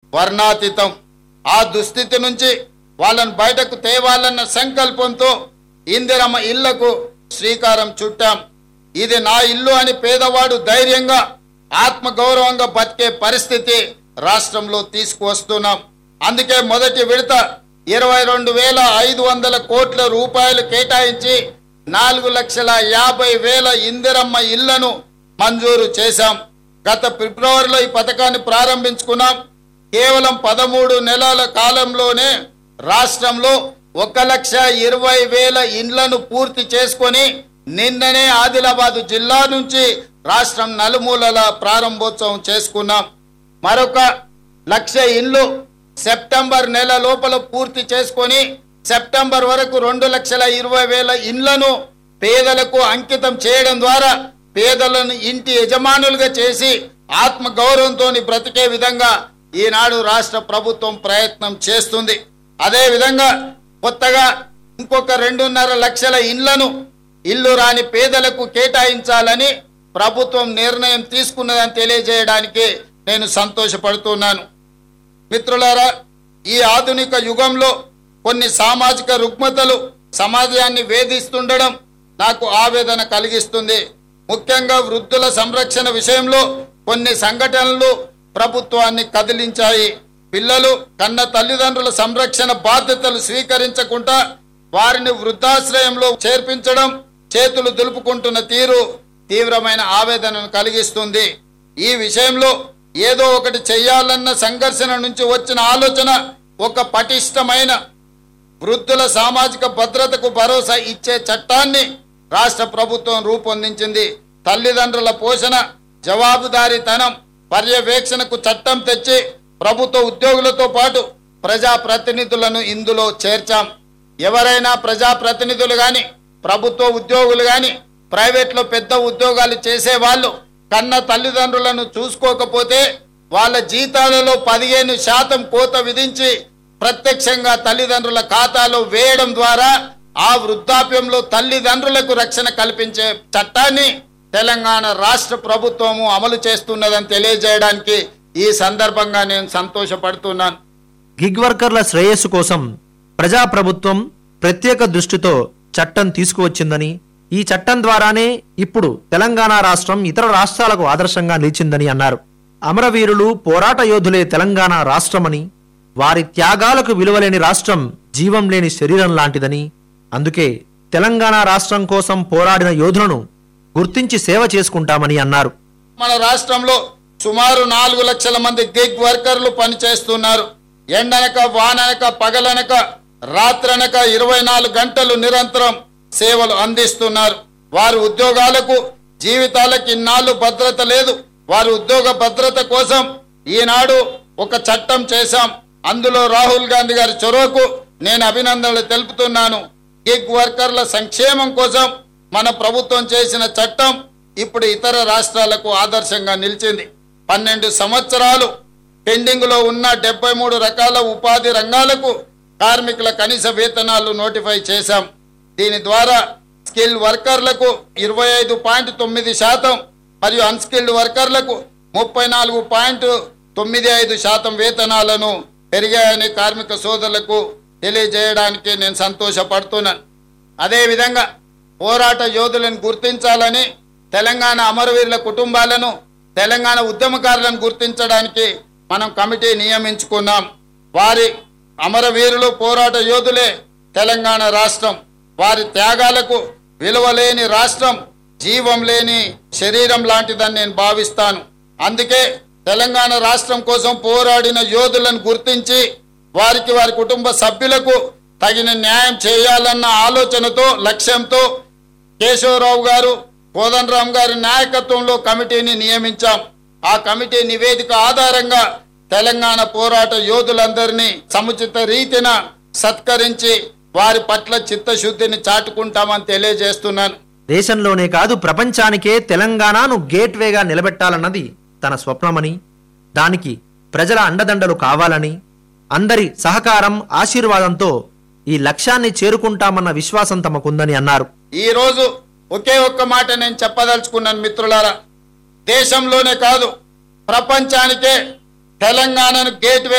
వర్ణాతీతం ఆ దుస్థితి నుంచి వాళ్ళని బయటకు తేవాలన్న సంకల్పంతో ఇందిరమ్మ ఇళ్లకు శ్రీకారం చుట్టాం ఇది నా ఇల్లు అని పేదవాడు ధైర్యంగా ఆత్మగౌరవంగా బతికే పరిస్థితి రాష్ట్రంలో తీసుకువస్తున్నాం అందుకే మొదటి విడత ఇరవై రెండు వేల ఐదు వందల కోట్ల రూపాయలు కేటాయించి నాలుగు లక్షల యాభై వేల ఇందిరమ్మ ఇళ్లను మంజూరు చేశాం గత ఫిబ్రవరిలో ఈ పథకాన్ని ప్రారంభించుకున్నాం కేవలం పదమూడు నెలల కాలంలోనే రాష్ట్రంలో ఒక లక్ష ఇరవై వేల ఇండ్లను పూర్తి చేసుకొని నిన్ననే ఆదిలాబాద్ జిల్లా నుంచి రాష్ట్రం నలుమూలల ప్రారంభోత్సవం చేసుకున్నాం మరొక లక్ష ఇండ్లు సెప్టెంబర్ నెల లోపల పూర్తి చేసుకొని సెప్టెంబర్ వరకు రెండు లక్షల ఇరవై వేల ఇండ్లను పేదలకు అంకితం చేయడం ద్వారా పేదలను ఇంటి యజమానులుగా చేసి ఆత్మ గౌరవంతో బ్రతికే విధంగా ఈనాడు రాష్ట్ర ప్రభుత్వం ప్రయత్నం చేస్తుంది అదే విధంగా కొత్తగా ఇంకొక రెండున్నర లక్షల ఇండ్లను ఇల్లు రాని పేదలకు కేటాయించాలని ప్రభుత్వం నిర్ణయం తీసుకున్నదని తెలియజేయడానికి నేను సంతోషపడుతున్నాను మిత్రులారా ఈ ఆధునిక యుగంలో కొన్ని సామాజిక రుగ్మతలు సమాజాన్ని వేధిస్తుండడం నాకు ఆవేదన కలిగిస్తుంది ముఖ్యంగా వృద్ధుల సంరక్షణ విషయంలో కొన్ని సంఘటనలు ప్రభుత్వాన్ని కదిలించాయి పిల్లలు కన్న తల్లిదండ్రుల సంరక్షణ బాధ్యతలు స్వీకరించకుండా వారిని వృద్ధాశ్రయంలో చేర్పించడం చేతులు దులుపుకుంటున్న తీరు తీవ్రమైన ఆవేదనను కలిగిస్తుంది ఈ విషయంలో ఏదో ఒకటి చెయ్యాలన్న సంఘర్షణ నుంచి వచ్చిన ఆలోచన ఒక పటిష్టమైన వృద్ధుల సామాజిక భద్రతకు భరోసా ఇచ్చే చట్టాన్ని రాష్ట్ర ప్రభుత్వం రూపొందించింది తల్లిదండ్రుల పోషణ జవాబుదారీతనం పర్యవేక్షణకు చట్టం తెచ్చి ప్రభుత్వ ఉద్యోగులతో పాటు ప్రజా ప్రతినిధులను ఇందులో చేర్చాం ఎవరైనా ప్రజా ప్రతినిధులు గాని ప్రభుత్వ ఉద్యోగులు గాని ప్రైవేట్లో పెద్ద ఉద్యోగాలు చేసే వాళ్ళు కన్న తల్లిదండ్రులను చూసుకోకపోతే వాళ్ళ జీతాలలో పదిహేను శాతం కోత విధించి ప్రత్యక్షంగా తల్లిదండ్రుల ఖాతాలో వేయడం ద్వారా ఆ వృద్ధాప్యంలో తల్లిదండ్రులకు రక్షణ కల్పించే చట్టాన్ని తెలంగాణ రాష్ట్ర ప్రభుత్వము అమలు చేస్తున్నదని తెలియజేయడానికి ఈ సందర్భంగా నేను సంతోషపడుతున్నాను గిగ్ వర్కర్ల శ్రేయస్సు కోసం ప్రజాప్రభుత్వం ప్రత్యేక దృష్టితో చట్టం తీసుకువచ్చిందని ఈ చట్టం ద్వారానే ఇప్పుడు తెలంగాణ రాష్ట్రం ఇతర రాష్ట్రాలకు ఆదర్శంగా నిలిచిందని అన్నారు అమరవీరులు పోరాట యోధులే తెలంగాణ రాష్ట్రమని వారి త్యాగాలకు విలువలేని రాష్ట్రం జీవం లేని శరీరం లాంటిదని అందుకే తెలంగాణ రాష్ట్రం కోసం పోరాడిన యోధులను గుర్తించి సేవ చేసుకుంటామని అన్నారు మన రాష్ట్రంలో సుమారు నాలుగు లక్షల మంది గిగ్ వర్కర్లు పనిచేస్తున్నారు ఎండనక వాననక పగలనక రాత్రనక ఇరవై నాలుగు గంటలు నిరంతరం సేవలు అందిస్తున్నారు వారి ఉద్యోగాలకు జీవితాలకు ఇన్నాళ్ళు భద్రత లేదు వారి ఉద్యోగ భద్రత కోసం ఈనాడు ఒక చట్టం చేశాం అందులో రాహుల్ గాంధీ గారి చొరవకు నేను అభినందనలు తెలుపుతున్నాను గిగ్ వర్కర్ల సంక్షేమం కోసం మన ప్రభుత్వం చేసిన చట్టం ఇప్పుడు ఇతర రాష్ట్రాలకు ఆదర్శంగా నిలిచింది పన్నెండు సంవత్సరాలు పెండింగ్ లో ఉన్న డెబ్బై మూడు రకాల ఉపాధి రంగాలకు కార్మికుల కనీస వేతనాలు నోటిఫై చేశాం దీని ద్వారా స్కిల్ వర్కర్లకు ఇరవై ఐదు పాయింట్ తొమ్మిది శాతం మరియు అన్స్కిల్డ్ వర్కర్లకు ముప్పై నాలుగు పాయింట్ తొమ్మిది ఐదు శాతం వేతనాలను పెరిగాయని కార్మిక సోదరులకు తెలియజేయడానికి నేను సంతోషపడుతున్నాను అదేవిధంగా పోరాట యోధులను గుర్తించాలని తెలంగాణ అమరవీరుల కుటుంబాలను తెలంగాణ ఉద్యమకారులను గుర్తించడానికి మనం కమిటీ నియమించుకున్నాం వారి అమరవీరులు పోరాట యోధులే తెలంగాణ రాష్ట్రం వారి త్యాగాలకు విలువలేని రాష్ట్రం జీవం లేని శరీరం లాంటిదని నేను భావిస్తాను అందుకే తెలంగాణ రాష్ట్రం కోసం పోరాడిన యోధులను గుర్తించి వారికి వారి కుటుంబ సభ్యులకు తగిన న్యాయం చేయాలన్న ఆలోచనతో లక్ష్యంతో కేశవరావు గారు కోదండరామ్ గారి నాయకత్వంలో కమిటీని నియమించాం ఆ కమిటీ నివేదిక ఆధారంగా తెలంగాణ పోరాట యోధులందరినీ సముచిత రీతిన సత్కరించి వారి పట్ల చిత్తశుద్ధిని చాటుకుంటామని తెలియజేస్తున్నాను దేశంలోనే కాదు ప్రపంచానికే తెలంగాణను గేట్వేగా నిలబెట్టాలన్నది తన స్వప్నమని దానికి ప్రజల అండదండలు కావాలని అందరి సహకారం ఆశీర్వాదంతో ఈ లక్ష్యాన్ని చేరుకుంటామన్న విశ్వాసం తమకుందని అన్నారు ఈ రోజు ఒకే ఒక్క మాట నేను చెప్పదలుచుకున్నాను మిత్రులారా దేశంలోనే కాదు ప్రపంచానికే తెలంగాణను గేట్వే